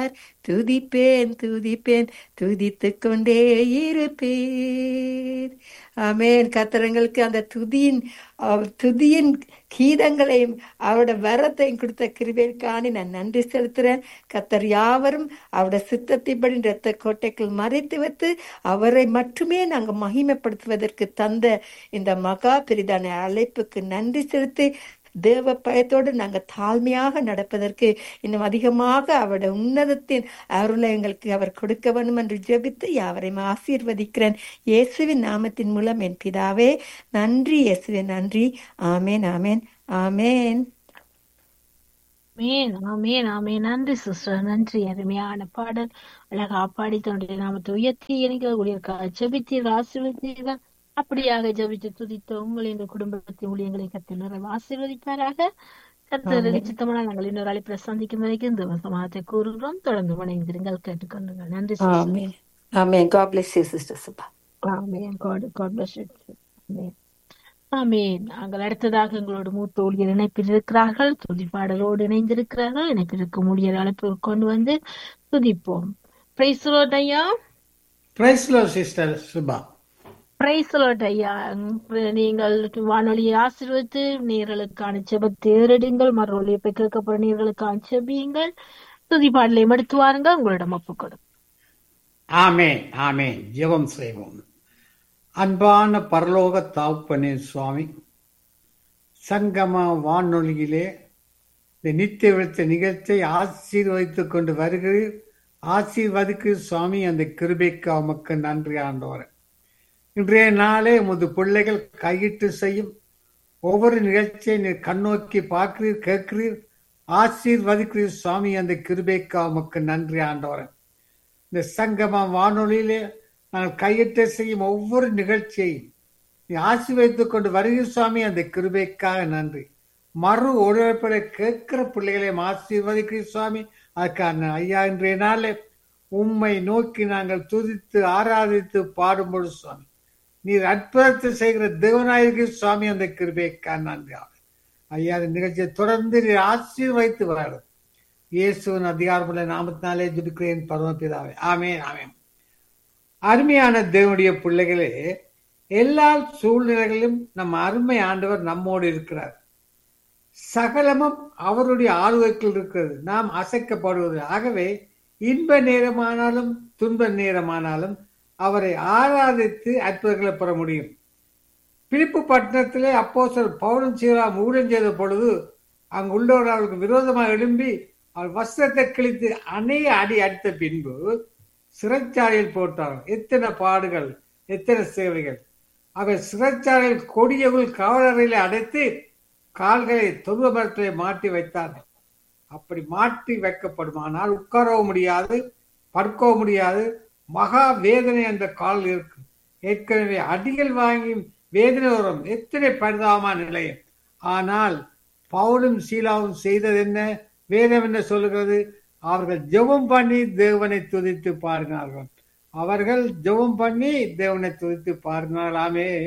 செய்தார் துதிப்பேன் துதிப்பேன் துதித்துக் கொண்டே இருப்பேன் ஆமென் கத்திரங்களுக்கு அந்த துதியின் அவ் துதியின் கீதங்களையும் அவருடைய வரத்தையும் கொடுத்த கிருபைக்காணி நான் நன்றி செலுத்துறேன் கத்தர் யாவரும் அவருடைய சித்தத்தைப்படி இரத்த கோட்டைக்குள் மறைத்து வைத்து அவரை மட்டுமே நாங்கள் மகிமைப்படுத்துவதற்கு தந்த இந்த மகா பெரிதான அழைப்புக்கு நன்றி செலுத்தி தேவ பயத்தோடு நாங்கள் தாழ்மையாக நடப்பதற்கு இன்னும் அதிகமாக அவருடைய உன்னதத்தின் அருளை எங்களுக்கு அவர் கொடுக்க வேண்டும் என்று ஜெபித்து யாவரையும் ஆசீர்வதிக்கிறேன் இயேசுவின் நாமத்தின் மூலம் என் பிதாவே நன்றி இயேசுவின் நன்றி ஆமேன் ஆமேன் ஆமேன் ஆமென் ஆமென் ஆமென் நன்றி சிஸ்டர் நன்றி அருமையான பாடல் அழகா பாடி தன்னுடைய நாமத்தை உயர்த்தி எனக்கு ஊழியர்க்காக ஜெபித்தீர்கள் ஆசீர்வதித்தீர்கள் அப்படியாக ஜெபித்து துதித்த உங்களை இந்த குடும்பத்தின் ஊழியங்களை கத்த நிறைவு ஆசீர்வதிப்பாராக கத்தர் ஆமென். சித்தமான நாங்கள் இன்னொரு அழைப்பில் சந்திக்கும் வரைக்கும் இந்த சமாதத்தை கூறுகிறோம் தொடர்ந்து வணங்கிருங்கள் கேட்டுக்கொண்டுங்கள் நன்றி sister amen amen God bless you sister Suba amen God God bless you amen amen நாங்கள் அடுத்ததாக எங்களோட மூத்த ஊழியர் இணைப்பில் இருக்கிறார்கள் துதிப்பாடலோடு இணைந்திருக்கிறார்கள் இணைப்பிற்கு ஊழியர் அழைப்பு கொண்டு வந்து துதிப்போம் பிரைஸ் ஐயா praise Lord sister Suba praise ஐயா உம், நீங்கள் வானொலியை ஆசீர்வதித்து நீர்களுக்கான செபத்தை ஏறிடுங்கள் மறுவழியை போய் கேட்கப்பட நீர்களுக்கான செபியுங்கள் துதிப்பாடலை எடுத்து வாருங்கள் உங்களிடம் ஒப்புக்கொடும் ஆமேன் ஆமேன் ஜெபம் செய்வோம் அன்பான பரலோக தாப்பனே சுவாமி சங்கம வானொலியிலே இந்த நித்திய விழுத்த நிகழ்ச்சியை ஆசீர்வதித்துக் கொண்டு வருகிறீர் ஆசீர்வதிக்கு சுவாமி அந்த கிருபைக்கு உமக்கு நன்றி ஆண்டவர் இன்றைய நாளே உமது பிள்ளைகள் கையிட்டு செய்யும் ஒவ்வொரு நிகழ்ச்சியை நீர் கண்ணோக்கி பார்க்கிறீர் கேட்கிறீர் ஆசீர்வதிக்கிறீர் சுவாமி அந்த கிருபைக்கு உமக்கு நன்றி ஆண்டவர் இந்த சங்கம வானொலியிலே நாங்கள் கையிட்டு செய்யும் ஒவ்வொரு நிகழ்ச்சியையும் நீ ஆசீர்வதித்துக் கொண்டு வருகிற சுவாமி அந்த கிருபைக்காக நன்றி மறு ஒருவரை கேட்கிற பிள்ளைகளையும் ஆசீர்வதிக்கிறீர் சுவாமி அதுக்காக நான் ஐயா இன்றைய நாளே உம்மை நோக்கி நாங்கள் துதித்து ஆராதித்து பாடும்பொழுது சுவாமி நீர் அற்புதத்தை செய்கிற தேவநாயகி சுவாமி அந்த கிருபைக்காக நன்றி ஆமென். ஐயா இந்த நிகழ்ச்சியை தொடர்ந்து நீர் ஆசீர்வதித்து வர இயேசுவின் அதிகாரமுள்ள நாமத்தினாலே ஜெபிக்கிறேன் பரமபிதாவே ஆமென் ஆமென் அருமையான தேவனுடைய பிள்ளைகளே எல்லா சூழ்நிலைகளிலும் நம் அருமை ஆண்டவர் நம்மோடு இருக்கிறார் சகலமும் அவருடைய ஆளுகைக்குள் இருக்கிறது நாம் அசைக்கப்படுவது ஆகவே இன்ப நேரமானாலும் துன்ப நேரமானாலும் அவரை ஆராதித்து அற்புதங்களை பெற முடியும் பிலிப்பு பட்டணத்திலே அப்போஸ்தலர் பவுலும் சீராம் ஊழியம் செய்த பொழுது அங்குள்ளவர் அவருக்கு விரோதமாக எழும்பி அவர் வஸ்திரத்தை கிழித்து அணைய அடி அடித்த பின்பு சிறைச்சாலையில் போட்டார் எத்தனை பாடுகள் எத்தனை சேவைகள் அவர் சிறைச்சாலையில் கொடியவுள் காவலறையில் அடைத்து கால்களை துருவ மரத்திலே மாட்டி வைத்தார்கள் அப்படி மாட்டி வைக்கப்படுமானால் உட்காரவும் முடியாது படுக்கவும் முடியாது மகா வேதனை அந்த கால் இருக்கும் ஏற்கனவே அடிகள் வாங்கி வேதனை வரும் எத்தனை பரிதாபமான நிலையம் ஆனால் பவுலும் சீலாவும் செய்தது என்ன வேதம் என்ன சொல்லுகிறது அவர்கள் ஜெபம் பண்ணி தேவனை துதித்து பாடினார்கள் அவர்கள் ஜெபம் பண்ணி தேவனை துதித்து பாடினார்களாமே